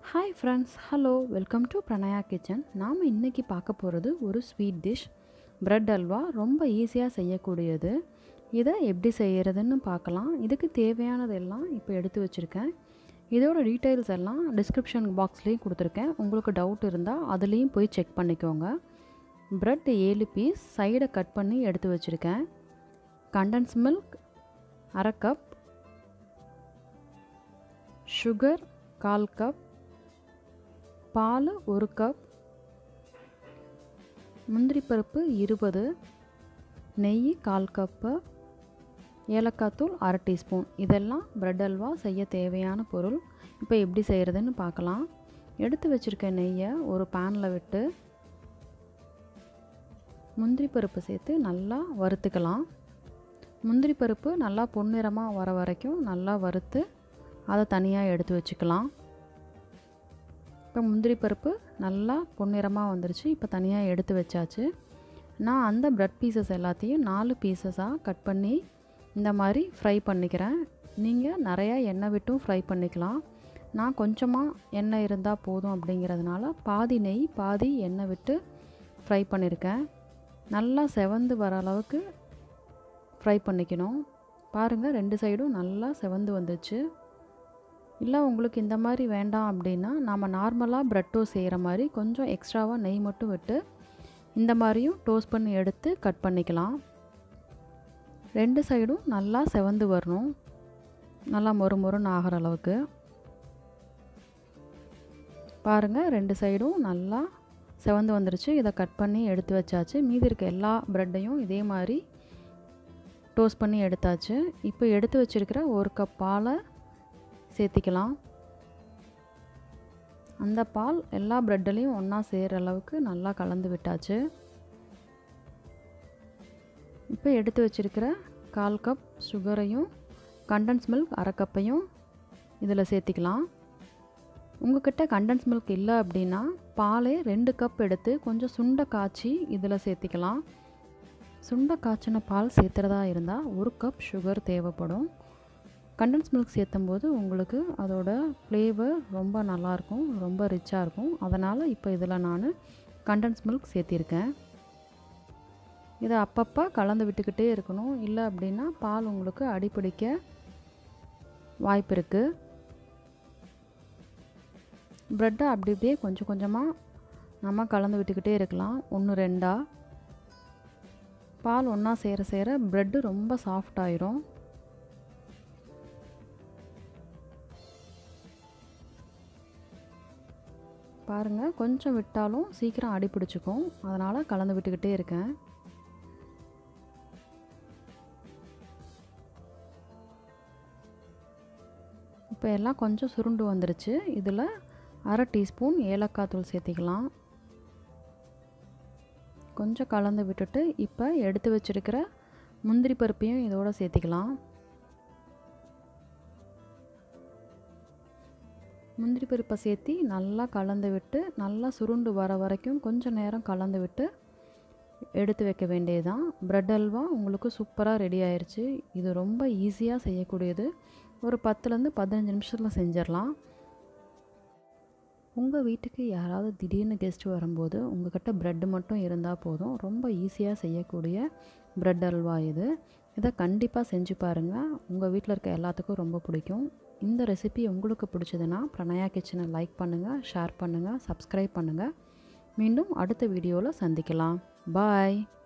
hi friends hello welcome to Pranaya kitchen நாம் இன்றைக்கி பார்க்க போகிறது ஒரு ஸ்வீட் டிஷ் பிரெட் அல்வா ரொம்ப ஈஸியாக செய்யக்கூடியது இதை எப்படி செய்கிறதுன்னு பார்க்கலாம் இதுக்கு தேவையானதெல்லாம் இப்போ எடுத்து வச்சுருக்கேன் இதோட டீட்டெயில்ஸ் எல்லாம் டிஸ்கிரிப்ஷன் பாக்ஸ்லேயும் கொடுத்துருக்கேன் உங்களுக்கு டவுட் இருந்தால் அதுலேயும் போய் செக் பண்ணிக்கோங்க பிரெட் ஏழு பீஸ் சைடை கட் பண்ணி எடுத்து வச்சுருக்கேன் கண்டன்ஸ் மில்க் அரை கப் சுகர் கால் கப் பால் ஒரு கப் முந்திரி பருப்பு இருபது நெய் கால் கப்பு ஏலக்காய் தூள் அரை டீஸ்பூன் இதெல்லாம் பிரெட் அல்வா செய்ய தேவையான பொருள் இப்போ எப்படி செய்கிறதுன்னு பார்க்கலாம் எடுத்து வச்சுருக்க நெய்யை ஒரு பேனில் விட்டு முந்திரி பருப்பு சேர்த்து நல்லா வறுத்துக்கலாம் முந்திரி பருப்பு நல்லா பொன்னிறமாக வர வரைக்கும் நல்லா வறுத்து அதை தனியாக எடுத்து வச்சுக்கலாம் இப்போ முந்திரி பருப்பு நல்லா பொன்னிறமாக வந்துருச்சு இப்போ தனியாக எடுத்து வச்சாச்சு நான் அந்த ப்ரெட் பீசஸ் எல்லாத்தையும் நாலு பீசஸாக கட் பண்ணி இந்த மாதிரி ஃப்ரை பண்ணிக்கிறேன் நீங்கள் நிறையா எண்ணெய் விட்டும் ஃப்ரை பண்ணிக்கலாம் நான் கொஞ்சமாக எண்ணெய் இருந்தால் போதும் அப்படிங்கிறதுனால பாதி நெய் பாதி எண்ணெய் விட்டு ஃப்ரை பண்ணியிருக்கேன் நல்லா செவந்து வர அளவுக்கு ஃப்ரை பண்ணிக்கணும் பாருங்கள் ரெண்டு சைடும் நல்லா செவந்து வந்துச்சு இல்லை உங்களுக்கு இந்த மாதிரி வேண்டாம் அப்படின்னா நம்ம நார்மலாக ப்ரெட் டோஸ்ட் செய்கிற மாதிரி கொஞ்சம் எக்ஸ்ட்ராவாக நெய் மட்டும் விட்டு இந்த மாதிரியும் டோஸ்ட் பண்ணி எடுத்து கட் பண்ணிக்கலாம் ரெண்டு சைடும் நல்லா செவந்து வரணும் நல்லா மொறு மொறுன்னு ஆகிற அளவுக்கு பாருங்கள் ரெண்டு சைடும் நல்லா செவந்து வந்துருச்சு இதை கட் பண்ணி எடுத்து வச்சாச்சு மீதி இருக்க எல்லா ப்ரெட்டையும் இதே மாதிரி டோஸ்ட் பண்ணி எடுத்தாச்சு இப்போ எடுத்து வச்சுருக்கிற ஒரு கப் பாலை சேர்த்திக்கலாம் அந்த பால் எல்லா ப்ரெட்லேயும் ஒன்றா சேர்கிற அளவுக்கு நல்லா கலந்து விட்டாச்சு இப்போ எடுத்து வச்சுருக்கிற கால் கப் சுகரையும் கண்டன்ஸ் மில்க் அரை கப்பையும் இதில் சேர்த்திக்கலாம் உங்கள்கிட்ட கண்டன்ஸ் மில்க் இல்லை அப்படின்னா பாலே ரெண்டு கப் எடுத்து கொஞ்சம் சுண்டை காய்ச்சி இதில் சேர்த்திக்கலாம் சுண்டை காய்ச்சின பால் சேர்த்துறதா இருந்தால் ஒரு கப் சுகர் தேவைப்படும் கண்டன்ஸ் மில்க் சேர்த்தும் போது உங்களுக்கு அதோட ஃப்ளேவர் ரொம்ப நல்லாயிருக்கும் ரொம்ப ரிச்சாக இருக்கும் அதனால் இப்போ இதில் நான் கண்டன்ஸ் மில்க் சேர்த்திருக்கேன் இதை அப்பப்போ கலந்து விட்டுக்கிட்டே இருக்கணும் இல்லை அப்படின்னா பால் உங்களுக்கு அடிப்பிடிக்க வாய்ப்பு இருக்குது ப்ரெட்டை அப்படி இப்படியே கொஞ்சம் கொஞ்சமாக நம்ம கலந்து விட்டுக்கிட்டே இருக்கலாம் ஒன்று ரெண்டாக பால் ஒன்றா சேர சேர ப்ரெட்டு ரொம்ப சாஃப்ட் ஆயிரும் பாருங்கள் கொஞ்சம் விட்டாலும் சீக்கிரம் அடி பிடிச்சிக்கும் அதனால் கலந்து விட்டுக்கிட்டே இருக்கேன் இப்போ எல்லாம் கொஞ்சம் சுருண்டு வந்துருச்சு இதில் அரை டீஸ்பூன் ஏலக்காய் தூள் சேர்த்திக்கலாம் கொஞ்சம் கலந்து விட்டுட்டு இப்போ எடுத்து வச்சுருக்கிற முந்திரி பருப்பையும் இதோடு சேர்த்திக்கலாம் முந்திரி பருப்பை சேர்த்தி நல்லா கலந்து விட்டு நல்லா சுருண்டு வர வரைக்கும் கொஞ்சம் நேரம் கலந்து விட்டு எடுத்து வைக்க வேண்டியதுதான் ப்ரெட் அல்வா உங்களுக்கு சூப்பராக ரெடி ஆயிடுச்சு இது ரொம்ப ஈஸியாக செய்யக்கூடியது ஒரு பத்துலேருந்து பதினஞ்சு நிமிஷத்தில் செஞ்சிடலாம் உங்கள் வீட்டுக்கு யாராவது திடீர்னு கெஸ்ட் வரும்போது உங்கள்கிட்ட ப்ரெட்டு மட்டும் இருந்தால் போதும் ரொம்ப ஈஸியாக செய்யக்கூடிய ப்ரெட் அல்வா இது இதை கண்டிப்பாக செஞ்சு பாருங்கள் உங்கள் வீட்டில் இருக்க எல்லாத்துக்கும் ரொம்ப பிடிக்கும் இந்த ரெசிபி உங்களுக்கு பிடிச்சதுன்னா பிரணயா கிச்சனை லைக் பண்ணுங்கள் ஷேர் பண்ணுங்கள் சப்ஸ்கிரைப் பண்ணுங்கள் மீண்டும் அடுத்த வீடியோவில் சந்திக்கலாம் பாய்